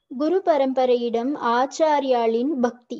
குரு பரம்பரையிடம் ஆச்சாரியாளின் பக்தி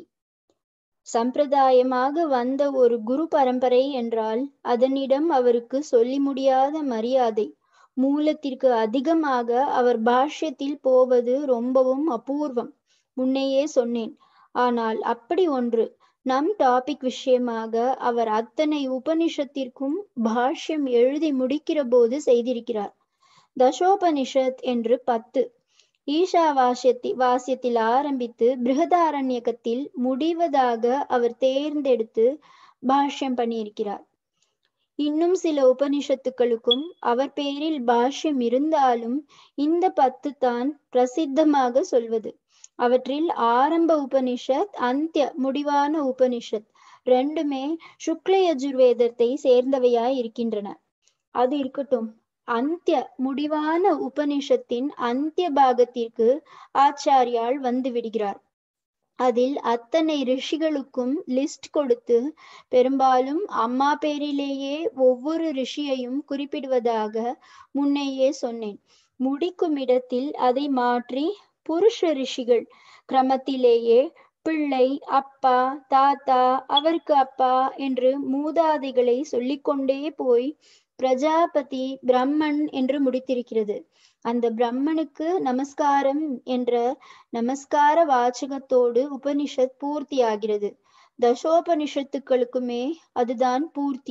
சம்பிரதாயமாக வந்த ஒரு குரு பரம்பரை என்றால் அதனிடம் அவருக்கு சொல்லி முடியாத மரியாதை மூலத்திற்கு அதிகமாக அவர் பாஷ்யத்தில் போவது ரொம்பவும் அபூர்வம் முன்னையே சொன்னேன் ஆனால் அப்படி ஒன்று நம் டாபிக் விஷயமாக அவர் அத்தனை உபனிஷத்திற்கும் பாஷ்யம் எழுதி முடிக்கிற போது செய்திருக்கிறார் தசோபனிஷத் என்று பத்து ஈஷா வாசியத்தி வாசியத்தில் ஆரம்பித்து பிருகதாரண்யகத்தில் முடிவதாக அவர் தேர்ந்தெடுத்து பாஷ்யம் பண்ணியிருக்கிறார் இன்னும் சில உபனிஷத்துக்களுக்கும் அவர் பேரில் பாஷ்யம் இருந்தாலும் இந்த பத்து தான் பிரசித்தமாக சொல்வது அவற்றில் ஆரம்ப உபனிஷத் அந்திய முடிவான உபனிஷத் ரெண்டுமே சுக்ல யஜுர்வேதத்தை சேர்ந்தவையாய் இருக்கின்றன அது இருக்கட்டும் அந்திய முடிவான உபனிஷத்தின் அந்திய பாகத்திற்கு ஆச்சாரியால் வந்து விடுகிறார் அதில் அத்தனை ரிஷிகளுக்கும் லிஸ்ட் கொடுத்து பெரும்பாலும் அம்மா பேரிலேயே ஒவ்வொரு ரிஷியையும் குறிப்பிடுவதாக முன்னையே சொன்னேன் முடிக்கும் இடத்தில் அதை மாற்றி புருஷ ரிஷிகள் கிரமத்திலேயே பிள்ளை அப்பா தாத்தா அவருக்கு அப்பா என்று மூதாதைகளை சொல்லிக்கொண்டே போய் பிரஜாபதி பிரம்மன் என்று முடித்திருக்கிறது அந்த பிரம்மனுக்கு நமஸ்காரம் என்ற நமஸ்கார வாச்சகத்தோடு உபனிஷத் பூர்த்தியாகிறது தசோபனிஷத்துக்களுக்குமே அதுதான் பூர்த்தி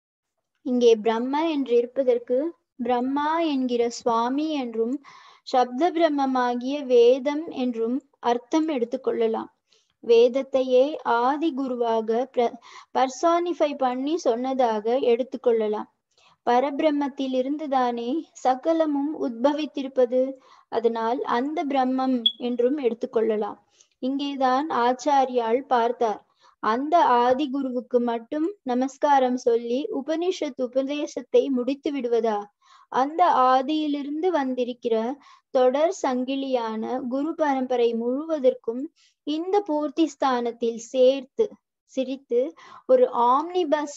இங்கே பிரம்ம என்று இருப்பதற்கு பிரம்மா என்கிற சுவாமி என்றும் சப்த பிரம்மமாகிய வேதம் என்றும் அர்த்தம் எடுத்துக்கொள்ளலாம் வேதத்தையே ஆதி குருவாக பர்சானிஃபை பண்ணி சொன்னதாக எடுத்துக்கொள்ளலாம் பரபிரம்மத்தில் இருந்துதானே சகலமும் உத்பவித்திருப்பது அதனால் அந்த பிரம்மம் என்றும் எடுத்துக்கொள்ளலாம் இங்கேதான் ஆச்சாரியால் பார்த்தார் அந்த ஆதி குருவுக்கு மட்டும் நமஸ்காரம் சொல்லி உபனிஷத் உபதேசத்தை முடித்து விடுவதா அந்த ஆதியிலிருந்து வந்திருக்கிற தொடர் சங்கிலியான குரு பரம்பரை முழுவதற்கும் இந்த பூர்த்தி ஸ்தானத்தில் சேர்த்து சிரித்து ஒரு ஆம்னிபஸ்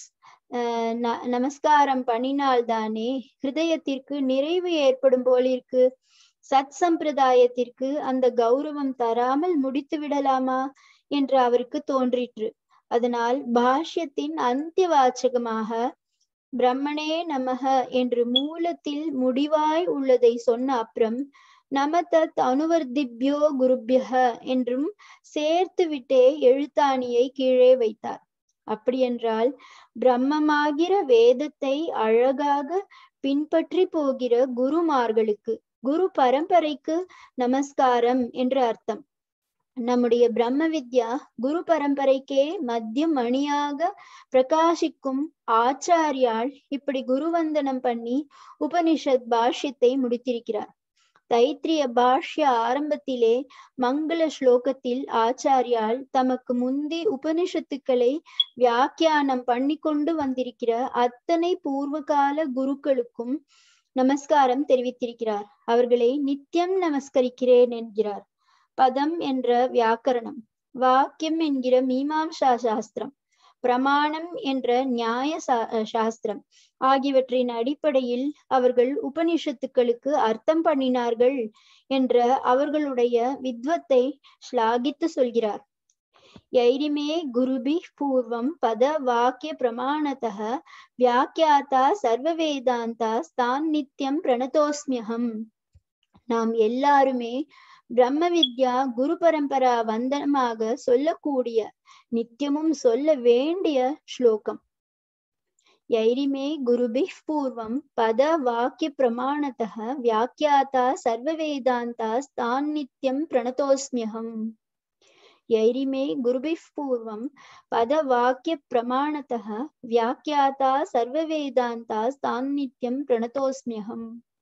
நமஸ்காரம் பண்ணினால்தானே ஹிருதயத்திற்கு நிறைவு ஏற்படும் போலிருக்கு சத் சம்பிரதாயத்திற்கு அந்த கௌரவம் தராமல் முடித்து விடலாமா என்று அவருக்கு தோன்றிற்று அதனால் பாஷ்யத்தின் அந்திய வாச்சகமாக பிரம்மனே நமக என்று மூலத்தில் முடிவாய் உள்ளதை சொன்ன அப்புறம் நமதத் அனுவர்திப்யோ குருபியக என்றும் சேர்த்து விட்டே எழுத்தாணியை கீழே வைத்தார் அப்படியென்றால் பிரம்மமாகிற வேதத்தை அழகாக பின்பற்றி போகிற குருமார்களுக்கு குரு பரம்பரைக்கு நமஸ்காரம் என்று அர்த்தம் நம்முடைய பிரம்ம வித்யா குரு பரம்பரைக்கே மத்திய மணியாக பிரகாசிக்கும் ஆச்சாரியால் இப்படி குருவந்தனம் பண்ணி உபனிஷத் பாஷ்யத்தை முடித்திருக்கிறார் தைத்திரிய பாஷ்ய ஆரம்பத்திலே மங்கள ஸ்லோகத்தில் ஆச்சாரியால் தமக்கு முந்தி உபனிஷத்துக்களை வியாக்கியானம் பண்ணி கொண்டு வந்திருக்கிற அத்தனை பூர்வகால குருக்களுக்கும் நமஸ்காரம் தெரிவித்திருக்கிறார் அவர்களை நித்தியம் நமஸ்கரிக்கிறேன் என்கிறார் பதம் என்ற வியாக்கரணம் வாக்கியம் என்கிற மீமாம்சா சாஸ்திரம் பிரமாணம் என்ற நியாய சாஸ்திரம் ஆகியவற்றின் அடிப்படையில் அவர்கள் உபனிஷத்துக்களுக்கு அர்த்தம் பண்ணினார்கள் என்ற அவர்களுடைய வித்வத்தை ஸ்லாகித்து சொல்கிறார் யைரிமே குருபி பூர்வம் பத வாக்கிய பிரமாணத்தः வியாக்கியாத்தா சர்வ வேதாந்தா ஸ்தான் நித்தியம் பிரணதோஸ்மியகம் நாம் எல்லாருமே பிரம்ம வித்யா குரு பரம்பரா வந்தனமாக சொல்லக்கூடிய நித்தியமும் சொல்ல வேண்டிய ஸ்லோகம் யைரிமே குருபி பூர்வம் பத வாக்கிய பிரமாணத்தः வியாக்கியாத்தா சர்வ வேதாந்தா ஸ்தான் நித்தியம் பிரணதோஸ்மியகம் யைரிமே குருபிः பூர்வம் பத வாக்கிய பிரமாணத்தः வியாக்கியாத்தா சர்வ வேதாந்தா ஸ்தான் நித்தியம் பிரணதோஸ்மியகம்